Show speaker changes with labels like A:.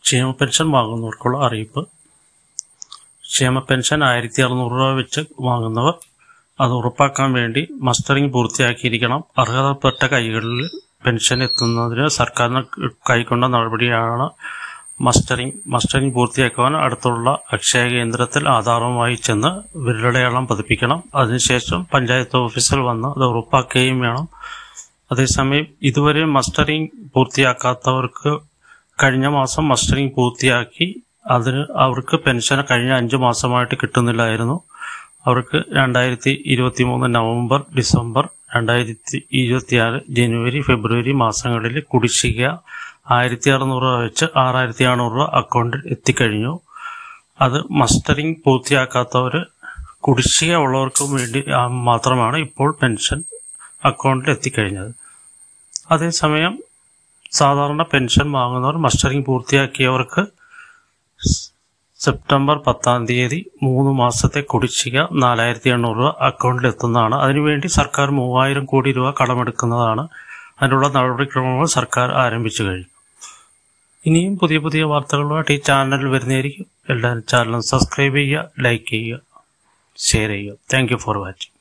A: ക്ഷേമ പെൻഷൻ വാങ്ങുന്നവർക്കുള്ള അറിയിപ്പ് ക്ഷേമ പെൻഷൻ ആയിരത്തി അറുന്നൂറ് രൂപ വെച്ച് വാങ്ങുന്നവർ അത് ഉറപ്പാക്കാൻ വേണ്ടി മസ്റ്ററിംഗ് പൂർത്തിയാക്കിയിരിക്കണം അർഹതപ്പെട്ട കൈകളിൽ പെൻഷൻ എത്തുന്നതിന് സർക്കാരിന് കൈക്കൊണ്ട നടപടിയാണ് മസ്റ്ററിംഗ് മസ്റ്ററിംഗ് പൂർത്തിയാക്കുവാൻ അടുത്തുള്ള അക്ഷയ കേന്ദ്രത്തിൽ ആധാറുമായി ചെന്ന് വിരലടയാളം പതിപ്പിക്കണം അതിനുശേഷം പഞ്ചായത്ത് ഓഫീസിൽ വന്ന് അത് ഉറപ്പാക്കുകയും വേണം അതേസമയം ഇതുവരെ മസ്റ്ററിംഗ് പൂർത്തിയാക്കാത്തവർക്ക് കഴിഞ്ഞ മാസം മസ്റ്ററിംഗ് പൂർത്തിയാക്കി അതിന് അവർക്ക് പെൻഷൻ കഴിഞ്ഞ അഞ്ച് മാസമായിട്ട് കിട്ടുന്നില്ലായിരുന്നു അവർക്ക് രണ്ടായിരത്തി ഇരുപത്തി മൂന്ന് നവംബർ ഡിസംബർ രണ്ടായിരത്തി ഇരുപത്തിയാറ് ജനുവരി ഫെബ്രുവരി മാസങ്ങളിൽ കുടിശ്ശിക ആയിരത്തി അറുന്നൂറ് രൂപ വെച്ച് ആറായിരത്തി അറുന്നൂറ് രൂപ അക്കൗണ്ടിൽ എത്തിക്കഴിഞ്ഞു അത് മസ്റ്ററിംഗ് പൂർത്തിയാക്കാത്തവർ കുടിശ്ശിക ഉള്ളവർക്കും വേണ്ടി ആ, മാത്രമാണ് ഇപ്പോൾ പെൻഷൻ അക്കൗണ്ടിൽ എത്തിക്കഴിഞ്ഞത് അതേസമയം സാധാരണ പെൻഷൻ വാങ്ങുന്നവർ മസ്റ്ററിംഗ് പൂർത്തിയാക്കിയവർക്ക് സെപ്റ്റംബർ പത്താം തീയതി മൂന്ന് മാസത്തെ കുടിശ്ശിക നാലായിരത്തി എണ്ണൂറ് രൂപ അക്കൗണ്ടിൽ എത്തുന്നതാണ് അതിനുവേണ്ടി സർക്കാർ മൂവായിരം കോടി രൂപ കടമെടുക്കുന്നതാണ് അതിനുള്ള നടപടിക്രമങ്ങൾ സർക്കാർ ആരംഭിച്ചു കഴിഞ്ഞു ഇനിയും പുതിയ പുതിയ വാർത്തകളുമായിട്ട് ഈ ചാനൽ വരുന്നതായിരിക്കും എല്ലാവരും ചാനൽ സബ്സ്ക്രൈബ് ചെയ്യുക ലൈക്ക് ചെയ്യുക ഷെയർ ചെയ്യുക താങ്ക് യു ഫോർ വാച്ചിങ്